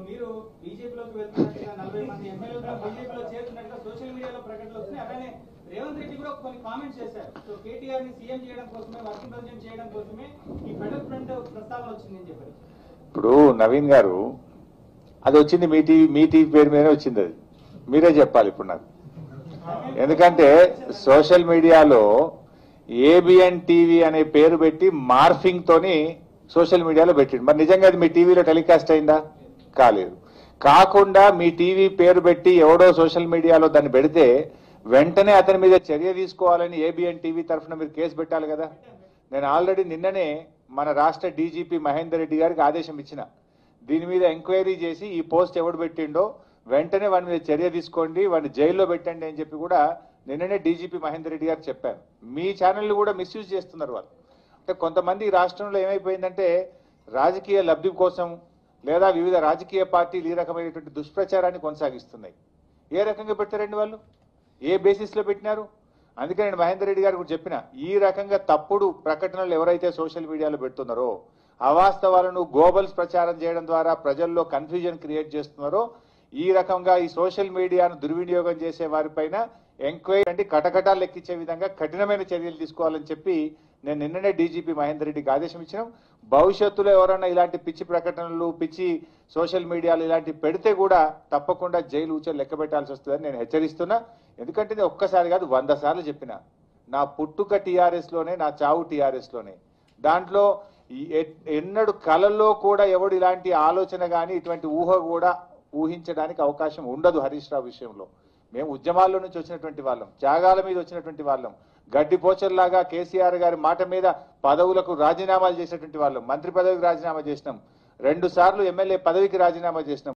మీరు బీజేపీలోకి వెళ్తున్నట్టుగా నలభై మంది ఎమ్మెల్యేలు బీజేపీలో చేరుతున్నట్టుగా సోషల్ మీడియాలో ప్రకటనలు వస్తున్నాయి అలానే రేవంత్ రెడ్డి కూడా కొన్ని కామెంట్స్ చేశారు సో కేటీఆర్ ని సీఎం చేయడం కోసమే వర్కింగ్ ప్రెసిడెంట్ చేయడం కోసమే ఈ ఫెడరల్ ఫ్రంట్ ప్రస్తావన వచ్చిందని చెప్పారు ఇప్పుడు నవీన్ గారు అది వచ్చింది మీ టీవీ మీ టీవీ పేరు మీదనే వచ్చింది అది మీరే చెప్పాలి ఇప్పుడు నాకు ఎందుకంటే సోషల్ మీడియాలో ఏబిఎన్ టీవీ అనే పేరు పెట్టి మార్ఫింగ్ తోని సోషల్ మీడియాలో పెట్టిండు మరి నిజంగా అది మీ టీవీలో టెలికాస్ట్ అయిందా కాలేదు కాకుండా మీ టీవీ పేరు పెట్టి ఎవడో సోషల్ మీడియాలో దాన్ని పెడితే వెంటనే అతని మీద చర్య తీసుకోవాలని ఏబిఎన్ టీవీ తరఫున మీరు కేసు పెట్టాలి కదా నేను ఆల్రెడీ నిన్ననే మన రాష్ట్ర డీజీపీ మహేందర్ రెడ్డి గారికి ఆదేశం ఇచ్చిన దీని మీద ఎంక్వైరీ చేసి ఈ పోస్ట్ ఎవడు పెట్టిండో వెంటనే వాడి మీద చర్య తీసుకోండి వాడిని జైల్లో పెట్టండి అని చెప్పి కూడా నిన్ననే డీజీపీ మహేందర్ రెడ్డి గారు చెప్పారు మీ ఛానల్ కూడా మిస్యూజ్ చేస్తున్నారు వాళ్ళు అంటే కొంతమంది ఈ రాష్ట్రంలో ఏమైపోయిందంటే రాజకీయ లబ్ధి కోసం లేదా వివిధ రాజకీయ పార్టీలు ఈ రకమైనటువంటి దుష్ప్రచారాన్ని కొనసాగిస్తున్నాయి ఏ రకంగా పెట్టారండి వాళ్ళు ఏ బేసిస్లో పెట్టినారు అందుకే నేను మహేందర్ రెడ్డి గారు కూడా చెప్పిన ఈ రకంగా తప్పుడు ప్రకటనలు ఎవరైతే సోషల్ మీడియాలో పెడుతున్నారో అవాస్తవాలను గోబల్స్ ప్రచారం చేయడం ద్వారా ప్రజల్లో కన్ఫ్యూజన్ క్రియేట్ చేస్తున్నారో ఈ రకంగా ఈ సోషల్ మీడియాను దుర్వినియోగం చేసే వారిపైన ఎంక్వైరీ అంటే కటకటాలు లెక్కించే విధంగా కఠినమైన చర్యలు తీసుకోవాలని చెప్పి నేను నిన్ననే డీజీపీ మహేందర్ రెడ్డికి ఆదేశం ఇచ్చినాం భవిష్యత్తులో ఎవరైనా ఇలాంటి పిచ్చి ప్రకటనలు పిచ్చి సోషల్ మీడియాలో ఇలాంటివి పెడితే కూడా తప్పకుండా జైలు ఊచలు లెక్క పెట్టాల్సి వస్తుందని నేను హెచ్చరిస్తున్నా ఎందుకంటే నేను ఒక్కసారి కాదు వంద సార్లు చెప్పిన నా పుట్టుక టీఆర్ఎస్ లోనే నా చావు టీఆర్ఎస్ లోనే దాంట్లో ఈ ఎ- ఎన్నడు కళల్లో కూడా ఎవడు ఇలాంటి ఆలోచన కానీ ఇటువంటి ఊహ కూడా ఊహించడానికి అవకాశం ఉండదు హరీష్ రావు విషయంలో మేము ఉద్యమాల్లో నుంచి వచ్చినటువంటి వాళ్ళం త్యాగాల మీద వచ్చినటువంటి వాళ్ళం గడ్డి పోచర్లాగా కేసీఆర్ గారి మాట మీద పదవులకు రాజీనామాలు చేసినటువంటి వాళ్ళం మంత్రి పదవికి రాజీనామా చేసినాం రెండు సార్లు ఎమ్మెల్యే పదవికి రాజీనామా చేసినాం